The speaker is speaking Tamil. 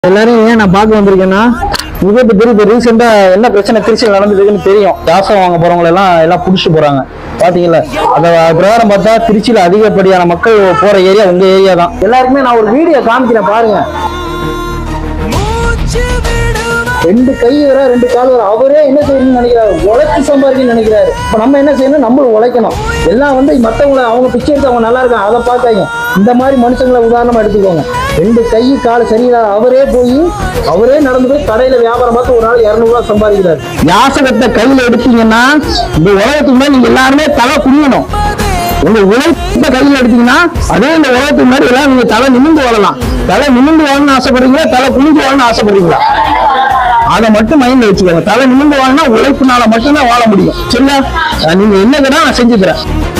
எல்லாரும் ஏன் நான் பார்க்க வந்திருக்கேன்னா விபத்து பெரிய இப்போ ரீசெண்டா என்ன பிரச்சனை திருச்சியில் நடந்ததுன்னு தெரியும் ஜாசம் வாங்க போறவங்க எல்லாம் எல்லாம் புடிச்சிட்டு போறாங்க பாத்தீங்களா அத பிரகாரம் பார்த்தா திருச்சியில அதிகப்படியான மக்கள் போற ஏரியா உங்க ஏரியா தான் எல்லாருக்குமே நான் ஒரு வீடியோ காமிக்கிறேன் பாருங்க ரெண்டு கை வர ரெண்டு கால் வர அவரே என்ன செய்யணும்னு நினைக்கிறாரு உழைச்சு சம்பாதிக்கணும்னு நினைக்கிறாரு இப்ப நம்ம என்ன செய்யணும் நம்மளும் உழைக்கணும் எல்லாம் வந்து மத்தவங்கள அவங்க பிச்சை எடுத்து அவங்க நல்லா இருக்காங்க அதை பார்க்காங்க இந்த மாதிரி மனுஷங்களை உதாரணமா எடுத்துக்கோங்க ரெண்டு கை கால் சரியில்லாத அவரே போய் அவரே நடந்து போய் கடையில வியாபாரம் பார்த்து ஒரு நாள் இரநூறுவா சம்பாதிக்கிறாரு யாசகத்தை கையில எடுத்தீங்கன்னா இந்த உலகத்துக்கு மேல நீங்க எல்லாருமே தலை குனியணும் உங்க உழைப்ப கையில எடுத்தீங்கன்னா அதே இந்த உலகத்துக்கு முன்னாடி எல்லாம் நீங்க தலை நிமிந்து வாழலாம் தலை நிமிந்து வாழணும்னு ஆசைப்படுறீங்களா தலை குனிஞ்சு வாழணும்னு ஆசைப்படுறீங்களா அதை மட்டும் மைண்ட்ல வச்சுக்கோங்க தலை நிமிந்து வாங்கினா உழைப்புனால மட்டும்தான் வாழ முடியும் சரிங்களா அஹ் நீங்க என்ன கேட்டா நான் செஞ்சு தரேன்